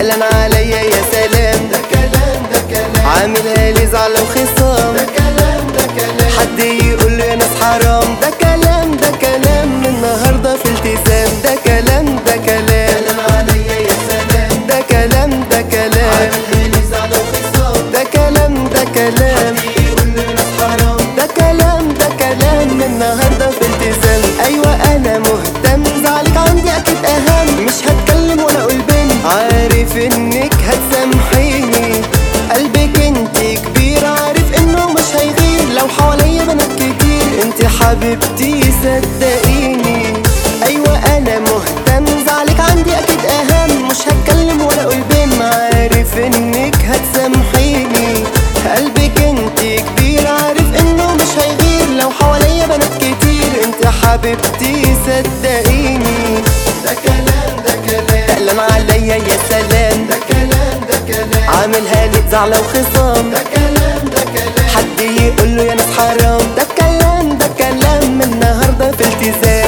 تقلن عليا يا سلام ده كلام ده كلام عاملها لي زعل وخصام ده كلام ده كلام حد يقول لي ناس حرام ده كلام ده كلام النهارده في التزام ده كلام ده كلام كلام عليا يا سلام ده كلام ده كلام عامل لي زعل وخصام ده كلام ده كلام يقول لي ناس حرام ده كلام ده كلام النهارده في التزام ايوه انا مهتم زعلك عندي اكيد اهم مش هتكلم ولا اقول بين عارف انك هتسامحيني قلبك انت كبير عارف انه مش هيغير لو حواليا بنات كتير انت حبيبتي صدقيني ايوه انا مهتم زعلك عندي اكيد اهم مش هتكلم ولا اقول بين عارف انك هتسامحيني قلبك انت كبير عارف انه مش هيغير لو حواليا بنات كتير انت حبيبتي صدقيني ده كلام ده كلام تقلن عليا يا سلام ده كلام ده كلام عاملها لي زعلة وخصام ده كلام ده كلام حد يقول له يا ناس حرام ده كلام ده كلام النهارده في التزام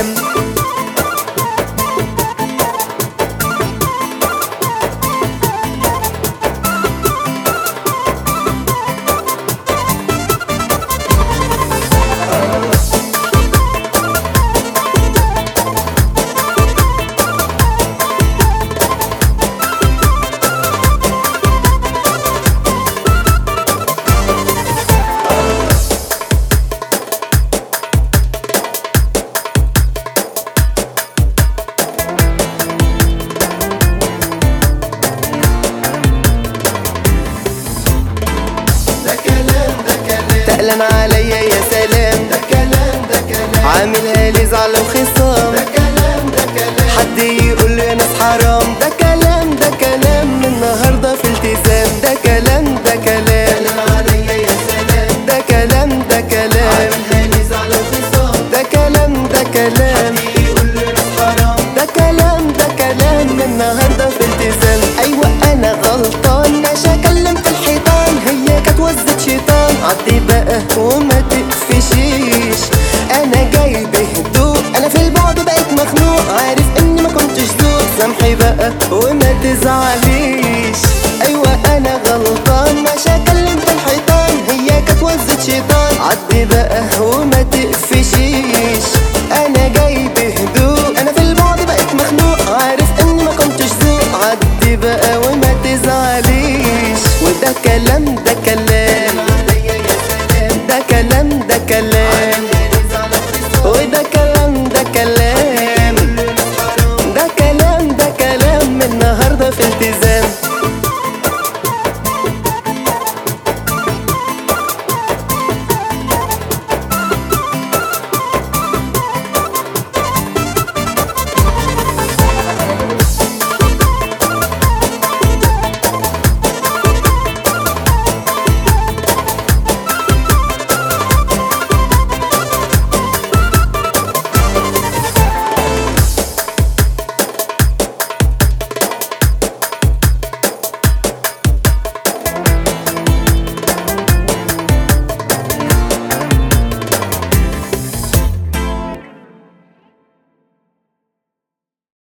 ده كلام ده كلام تقلن عليا يا سلام ده كلام ده كلام عاملها لي زعلة وخصام ده كلام ده كلام حد يقول له يا ناس حرام ده كلام ده كلام النهارده في التزام ده كلام ده كلام كلام عليا يا سلام ده كلام ده كلام عامل لي زعل وخصام ده كلام ده كلام يقول لي ناس حرام ده كلام ده كلام النهارده في التزام ايوه انا غلطان ماشي كلمت الحيطان هي كانت وزة شيطان عدي بقى وما تقفشيش انا جاي بهدوء انا في البعد بقيت مخنوق عارف اني ما كنتش ذوق سامحي بقى